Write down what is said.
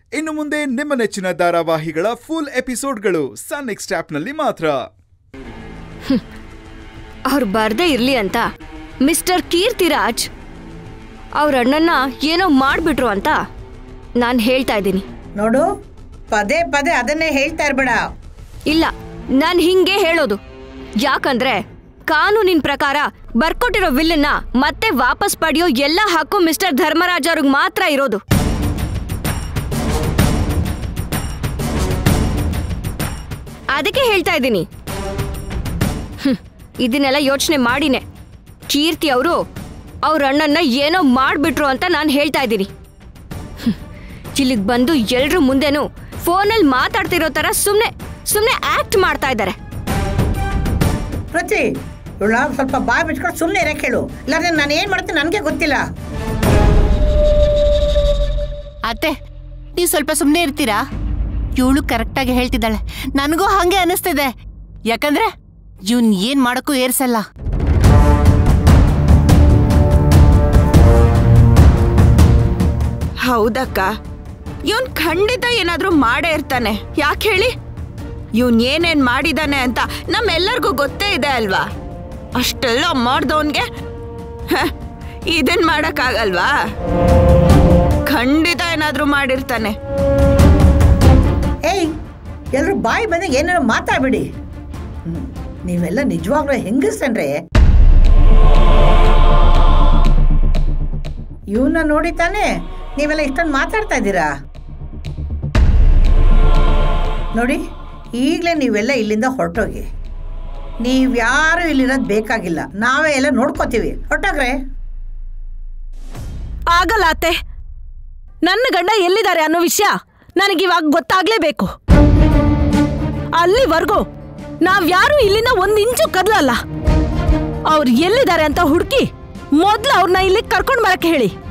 ಇನ್ನು ಮುಂದೆ ನಿಮ್ಮ ನೆಚ್ಚಿನ ಧಾರಾವಾಹಿಗಳ ಫುಲ್ ಎಪಿಸೋಡ್ಗಳು ಸನ್ ನೆಕ್ಸ್ಟ್ ಆಪ್ನಲ್ಲಿ ಮಾತ್ರ ಅವ್ರು ಬರ್ದೇ ಇರ್ಲಿ ಅಂತ ಮಿಸ್ಟರ್ ಕೀರ್ತಿರಾಜ್ ಅವ್ರ ಅಣ್ಣನ್ನ ಏನೋ ಮಾಡ್ಬಿಟ್ರು ಅಂತ ನಾನು ಹೇಳ್ತಾ ಇದ್ದೀನಿ ನೋಡು ಪದೇ ಪದೇ ಅದನ್ನೇ ಹೇಳ್ತಾ ಇರ್ಬೇಡ ಇಲ್ಲ ನಾನು ಹಿಂಗೆ ಹೇಳೋದು ಯಾಕಂದ್ರೆ ಕಾನೂನಿನ ಪ್ರಕಾರ ಬರ್ಕೊಟ್ಟಿರೋ ವಿಲ್ಲನ್ನ ಮತ್ತೆ ವಾಪಸ್ ಪಡೆಯೋ ಎಲ್ಲ ಹಕ್ಕು ಮಿಸ್ಟರ್ ಧರ್ಮರಾಜ್ ಅವ್ರಿಗೆ ಮಾತ್ರ ಇರೋದು ಅದಕ್ಕೆ ಹೇಳ್ತಾ ಇದ್ದೀನಿ ಹ್ಮ್, ಇದನ್ನೆಲ್ಲ ಯೋಚನೆ ಮಾಡಿನೇ ಕೀರ್ತಿ ಅವರು ಅವ್ರ ಅಣ್ಣನ್ನ ಏನೋ ಮಾಡ್ಬಿಟ್ರು ಅಂತ ನಾನು ಹೇಳ್ತಾ ಇದ್ದೀನಿ ಇಲ್ಲಿಗೆ ಬಂದು ಎಲ್ರ ಮುಂದೆನೂ ಫೋನಲ್ಲಿ ಮಾತಾಡ್ತಿರೋ ಥರ ಸುಮ್ಮನೆ ಸುಮ್ಮನೆ ಆಕ್ಟ್ ಮಾಡ್ತಾ ಇದ್ದಾರೆ ಪೃಥ್ವಿ ಇವಳ ಸ್ವಲ್ಪ ಬಾಯ್ ಬಿಚ್ಕೊಂಡು ಸುಮ್ಮನೆ ಇರಕ್ಕೆ ಹೇಳು ಇಲ್ಲಾಂದ್ರೆ ನಾನು ಏನು ಮಾಡ್ತೀನಿ ನನಗೆ ಗೊತ್ತಿಲ್ಲ ಅತ್ತೆ ನೀವು ಸ್ವಲ್ಪ ಸುಮ್ಮನೆ ಇರ್ತೀರಾ ಇವಳು ಕರೆಕ್ಟಾಗಿ ಹೇಳ್ತಿದ್ದಾಳೆ ನನಗೂ ಹಾಗೆ ಅನಿಸ್ತಿದೆ ಯಾಕಂದ್ರೆ ಇವನ್ ಏನ್ ಮಾಡಕ್ಕೂ ಏರ್ಸಲ್ಲ ಹೌದಕ್ಕ ಇವನ್ ಖಂಡಿತ ಏನಾದ್ರೂ ಮಾಡೇ ಇರ್ತಾನೆ ಯಾಕೆ ಹೇಳಿ ಇವನ್ ಏನೇನ್ ಮಾಡಿದಾನೆ ಅಂತ ನಮ್ಮೆಲ್ಲರಿಗೂ ಗೊತ್ತೇ ಇದೆ ಅಲ್ವಾ ಅಷ್ಟೆಲ್ಲ ಮಾಡ್ದವನ್ಗೆ ಹ, ಇದನ್ ಮಾಡಕ್ಕಾಗಲ್ವಾ ಖಂಡಿತ ಏನಾದ್ರೂ ಮಾಡಿರ್ತಾನೆ ಏಯ್ ಎಲ್ಲರೂ ಬಾಯಿ ಬಂದಾಗ ಏನಾರು ಮಾತಾಡ್ಬಿಡಿ ಹ್ಮ್, ನೀವೆಲ್ಲ ನಿಜವಾಗ್ಲೂ ಹೆಂಗಸ್ರನ್ರೆ ಇವನ್ನ ನೋಡಿ ತಾನೇ ನೀವೆಲ್ಲ ಇಷ್ಟೊಂದು ಮಾತಾಡ್ತಾ ಇದ್ದೀರಾ ನೋಡಿ ಈಗಲೇ ನೀವೆಲ್ಲ ಇಲ್ಲಿಂದ ಹೊರಟೋಗಿ ನೀವ್ಯಾರು ಇಲ್ಲಿರೋದು ಬೇಕಾಗಿಲ್ಲ ನಾವೇ ಎಲ್ಲ ನೋಡ್ಕೋತೀವಿ ಹೊರಟೋಗ್ರೆ ಆಗಲ್ಲ ಅತ್ತೆ ನನ್ನ ಗಂಡ ಎಲ್ಲಿದ್ದಾರೆ ಅನ್ನೋ ವಿಷಯ ನನಗಿವಾಗ ಗೊತ್ತಾಗ್ಲೇಬೇಕು ಅಲ್ಲಿವರೆಗೂ ನಾವ್ಯಾರು ಇಲ್ಲಿಂದ ಒಂದ್ ಇಂಚು ಕದಲಲ್ಲ ಅವ್ರು ಎಲ್ಲಿದ್ದಾರೆ ಅಂತ ಹುಡುಕಿ ಮೊದ್ಲು ಅವ್ರನ್ನ ಇಲ್ಲಿ ಕರ್ಕೊಂಡ್ ಬರಕ್ಕೆ ಹೇಳಿ